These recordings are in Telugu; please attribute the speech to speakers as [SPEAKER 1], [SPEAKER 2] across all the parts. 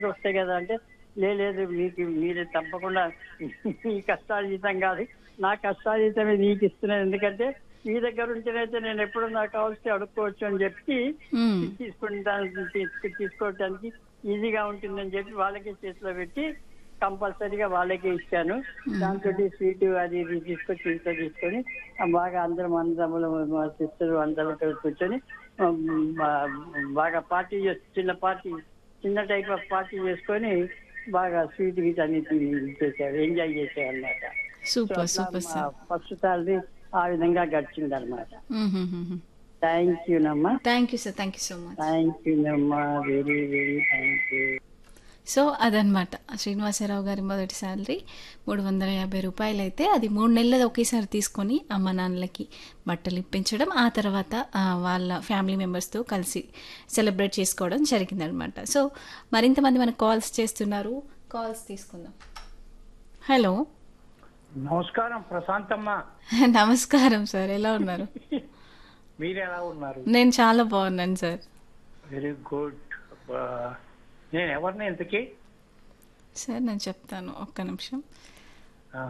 [SPEAKER 1] వస్తాయి కదా అంటే "లే- లేదు మీకు మీరు తప్పకుండా మీ కష్టార్జితం కాదు నా కష్టార్జితమే నీకు ఇస్తున్నాను ఎందుకంటే మీ దగ్గర ఉంటేనైతే నేను ఎప్పుడు నాకు కావాల్సి అడుక్కోవచ్చు అని చెప్పి
[SPEAKER 2] మ్మ్.
[SPEAKER 1] తీసుకుంటానికి తీసుకు- తీసుకోవటానికి ఈజీగా ఉంటుందని చెప్పి వాళ్ళకే చేతిలో పెట్టి కంపల్సరీగా వాళ్ళకే ఇచ్చాను దాంతో స్వీట్ అది ఇది తీసుకొచ్చి ఇంట్లో తీసుకొని ఆ బాగా అందరం అందరములు మా సిస్టర్ అందరం కలిసి కూర్చొని ఆ, బా- బాగా పార్టీ చేసి చిన్న పార్టీ చిన్న టైప్ ఆఫ్ పార్టీ చేసుకొని బాగా స్వీట్ గీట్ అన్ని చేశారు ఎంజాయ్ చేశారు అనమాట
[SPEAKER 2] super super sir
[SPEAKER 1] first salary ఆ విధంగా గడిచింది అనమాట థ్యాంక్ యూ నమ్మా
[SPEAKER 2] thank you sir thank you so much
[SPEAKER 1] thank you నమ్మా very very thank you
[SPEAKER 2] so అదనమాట శ్రీనివాసరావు గారి మొదటి శాలరీ మూడు వందల యాభై రూపాయలు అయితే అది మూడు నెలలు ఒకేసారి తీసుకొని అమ్మ నాన్నలకి బట్టలు ఇప్పించడం ఆ తర్వాత ఆ, వాళ్ళ ఫ్యామిలీ మెంబర్స్తో కలిసి సెలబ్రేట్ చేసుకోవడం జరిగిందనమాట సో మరింత మంది మనకు కాల్స్ చేస్తున్నారు కాల్స్ తీసుకుందాం హలో
[SPEAKER 3] నమస్కారం ప్రశాంతమ్మ
[SPEAKER 2] నమస్కారం సార్ ఎలా ఉన్నారు
[SPEAKER 3] మీరు ఎలా ఉన్నారు
[SPEAKER 2] నేను చాలా బాగున్నాను సార్
[SPEAKER 3] వెరీ గుడ్ నేను ఎవరిని ఇంతకీ
[SPEAKER 2] సార్ నేను చెప్తాను ఒక్క నిమిషం
[SPEAKER 3] ఆ.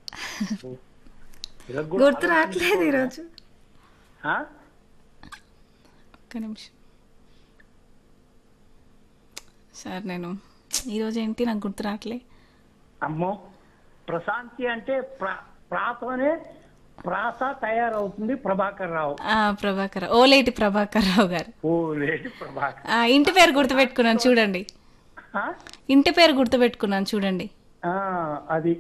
[SPEAKER 3] ఇలా కూడా
[SPEAKER 2] గుర్తు రావట్లేదు ఈరోజు
[SPEAKER 3] ఆ?
[SPEAKER 2] ఒక్క నిమిషం సార్ నేను ఈరోజు ఏంటి నాకు గుర్తు రావట్లే
[SPEAKER 3] అమ్మో ప్రశాంతి అంటే ప్రా- ప్రాతోనే ప్రాస తయారవుతుంది ప్రభాకర్ రావు
[SPEAKER 2] ఆ, ప్రభాకర్ ఓలేటి ప్రభాకర్ రావు గారు
[SPEAKER 3] ఓ లేడి ప్రభాకర్
[SPEAKER 2] ఆ, ఇంటి పేరు గుర్తుపెట్టుకున్నాను చూడండి
[SPEAKER 3] ఆ?
[SPEAKER 2] ఇంటి పేరు గుర్తుపెట్టుకున్నాను చూడండి
[SPEAKER 3] ఆ, అది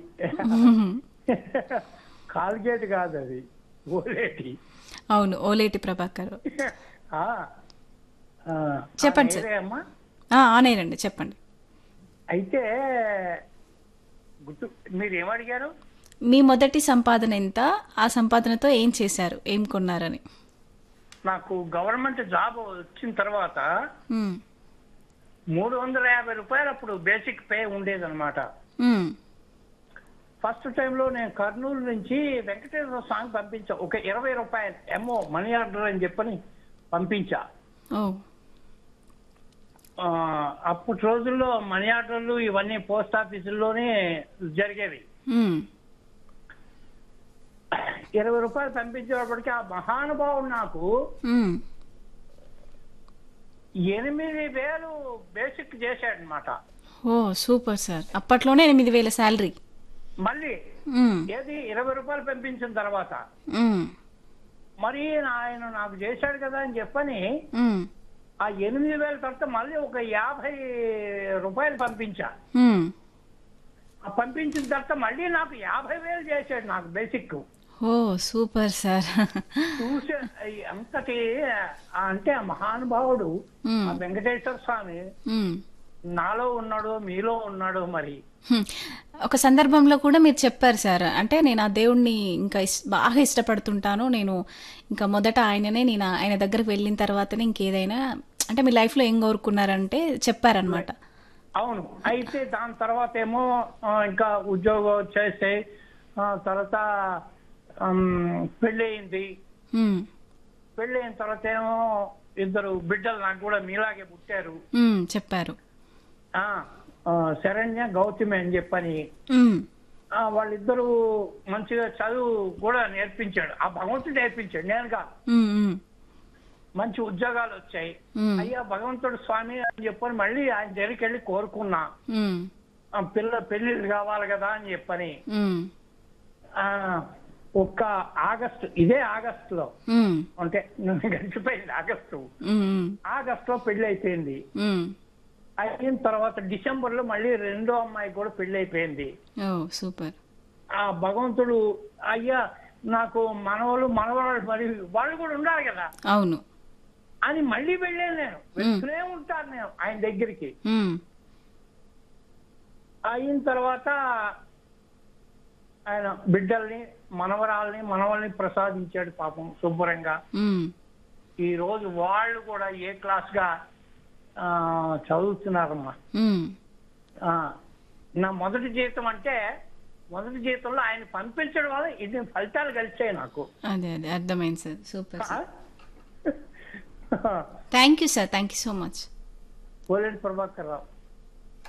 [SPEAKER 3] కాల్గేట్ కాదు అది ఓలేటి
[SPEAKER 2] అవును ఓలేటి ప్రభాకర్
[SPEAKER 3] ఆ. ఆ.
[SPEAKER 2] చెప్పండి
[SPEAKER 3] ఆ,
[SPEAKER 2] సార్.
[SPEAKER 3] మీరే అమ్మా
[SPEAKER 2] ఆ, ఆనేనండి చెప్పండి
[SPEAKER 3] అయితే గుర్తు మీరు ఏమడిగారు
[SPEAKER 2] మీ మొదటి సంపాదన ఎంత ఆ సంపాదనతో ఏం చేశారు ఏం కొన్నారని
[SPEAKER 3] నాకు గవర్నమెంట్ జాబ్ వచ్చిన తర్వాత
[SPEAKER 2] మ్మ్.
[SPEAKER 3] మూడు వందల యాభై రూపాయలు అప్పుడు బేసిక్ పే ఉండేదన్నమాట
[SPEAKER 2] మ్మ్.
[SPEAKER 3] ఫస్ట్ టైంలో నేను కర్నూలు నుంచి వెంకటేశ్వర సాంగ్ పంపించా ఒక ఇరవై రూపాయలు ఎమ్మో మనీ ఆర్డర్ అని చెప్పని పంపించా
[SPEAKER 2] ఓ
[SPEAKER 3] ఆ, అప్పటి రోజుల్లో మనీ ఆర్డర్లు ఇవన్నీ పోస్ట్ ఆఫీసుల్లోనే జరిగేవి
[SPEAKER 2] మ్మ్.
[SPEAKER 3] ఇరవై రూపాయలు పంపించేటప్పటికి ఆ మహానుభావుడు నాకు
[SPEAKER 2] మ్మ్.
[SPEAKER 3] ఎనిమిది వేలు బేసిక్ చేశాడనమాట
[SPEAKER 2] ఓ సూపర్ సార్ అప్పట్లోనే ఎనిమిది వేల శాలరీ
[SPEAKER 3] మళ్ళీ
[SPEAKER 2] మ్మ్.
[SPEAKER 3] ఏది ఇరవై రూపాయలు పంపించిన తర్వాత
[SPEAKER 2] మ్మ్.
[SPEAKER 3] మరి ఆయన నాకు చేశాడు కదా అని చెప్పని
[SPEAKER 2] మ్మ్.
[SPEAKER 3] ఆ ఎనిమిది వేల తర్వాత మళ్ళీ ఒక యాభై రూపాయలు పంపించా
[SPEAKER 2] మ్మ్.
[SPEAKER 3] ఆ పంపించిన తర్వాత మళ్ళీ నాకు యాభై వేలు చేశాడు నాకు బేసిక్
[SPEAKER 2] ఓ సూపర్ సార్
[SPEAKER 3] చూసే అంతటి ఆ అంటే ఆ మహానుభావుడు
[SPEAKER 2] మ్మ్.
[SPEAKER 3] ఆ వెంకటేశ్వర స్వామి
[SPEAKER 2] మ్మ్.
[SPEAKER 3] నాలో ఉన్నాడు మీలో ఉన్నాడు మరి
[SPEAKER 2] హ్మ్. ఒక సందర్భంలో కూడా మీరు చెప్పారు సార్ అంటే నేను ఆ దేవుణ్ణి ఇంకా ఇస్- బాగా ఇష్టపడుతుంటాను నేను ఇంకా మొదట ఆయననే నేను ఆయన దగ్గరికి వెళ్ళిన తర్వాతనే ఇంకేదైనా అంటే మీ లైఫ్లో ఏం కోరుకున్నారంటే చెప్పారనమాట
[SPEAKER 3] అవును అయితే దాని తర్వాత ఏమో ఆ, ఇంకా ఉద్యోగం చేస్తే ఆ, తర్వాత ఆమ్, పెళ్ళి అయింది పెళ్ళి అయిన తర్వాత ఏమో ఇద్దరు బిడ్డలు నాకు కూడా మీలాగే పుట్టారు
[SPEAKER 2] చెప్పారు
[SPEAKER 3] ఆ, ఆ, శరణ్య గౌతమి అని చెప్పని
[SPEAKER 2] మ్మ్.
[SPEAKER 3] ఆ, వాళ్ళిద్దరూ మంచిగా చదువు కూడా నేర్పించాడు ఆ భగవంతుడు నేర్పించాడు నేనుగా
[SPEAKER 2] మ్మ్, మ్మ్.
[SPEAKER 3] మంచి ఉద్యోగాలు వచ్చాయి
[SPEAKER 2] మ్మ్.
[SPEAKER 3] అయ్యా భగవంతుడు స్వామి అని చెప్పని మళ్ళీ ఆయన దగ్గరికి వెళ్ళి కోరుకున్నా
[SPEAKER 2] మ్మ్.
[SPEAKER 3] ఆ, పిల్ల పెళ్లిళ్ళు కావాలి కదా అని చెప్పని
[SPEAKER 2] మ్మ్.
[SPEAKER 3] ఆ, ఒక్క ఆగస్టు ఇదే ఆగస్టు లో
[SPEAKER 2] మ్మ్.
[SPEAKER 3] అంటే గడిచిపోయింది ఆగస్టు
[SPEAKER 2] మ్మ్.
[SPEAKER 3] ఆగస్టు లో పెళ్లి అయిపోయింది
[SPEAKER 2] మ్మ్.
[SPEAKER 3] అయిన తర్వాత డిసెంబర్ లో మళ్ళీ రెండో అమ్మాయి కూడా పెళ్లి అయిపోయింది
[SPEAKER 2] ఓ సూపర్
[SPEAKER 3] ఆ భగవంతుడు అయ్యా నాకు మనవాళ్ళు మనవరాలు మరి వాళ్ళు కూడా ఉండాలి కదా
[SPEAKER 2] అవును
[SPEAKER 3] అని మళ్ళీ వెళ్ళాను నేను వెళ్తూనే ఉంటాను నేను ఆయన దగ్గరికి
[SPEAKER 2] మ్మ్.
[SPEAKER 3] అయిన తర్వాత ఆయన బిడ్డల్ని మనవరాల్ని మనవల్ని ప్రసాదించాడు పాపం శుభ్రంగా
[SPEAKER 2] మ్మ్.
[SPEAKER 3] ఈ రోజు వాళ్ళు కూడా ఏ క్లాస్ గా ఆ, చదువుతున్నారమ్మా
[SPEAKER 2] మ్మ్.
[SPEAKER 3] ఆ, నా మొదటి జీతం అంటే మొదటి జీతంలో ఆయన పంపించడం వల్ల ఇన్ని ఫలితాలు కలిసాయి నాకు
[SPEAKER 2] అదే అదే అర్థమైంది సార్ సూపర్
[SPEAKER 3] ఆ?
[SPEAKER 2] Sir thank you sir thank you so much
[SPEAKER 3] Poleti Prabhakar Rao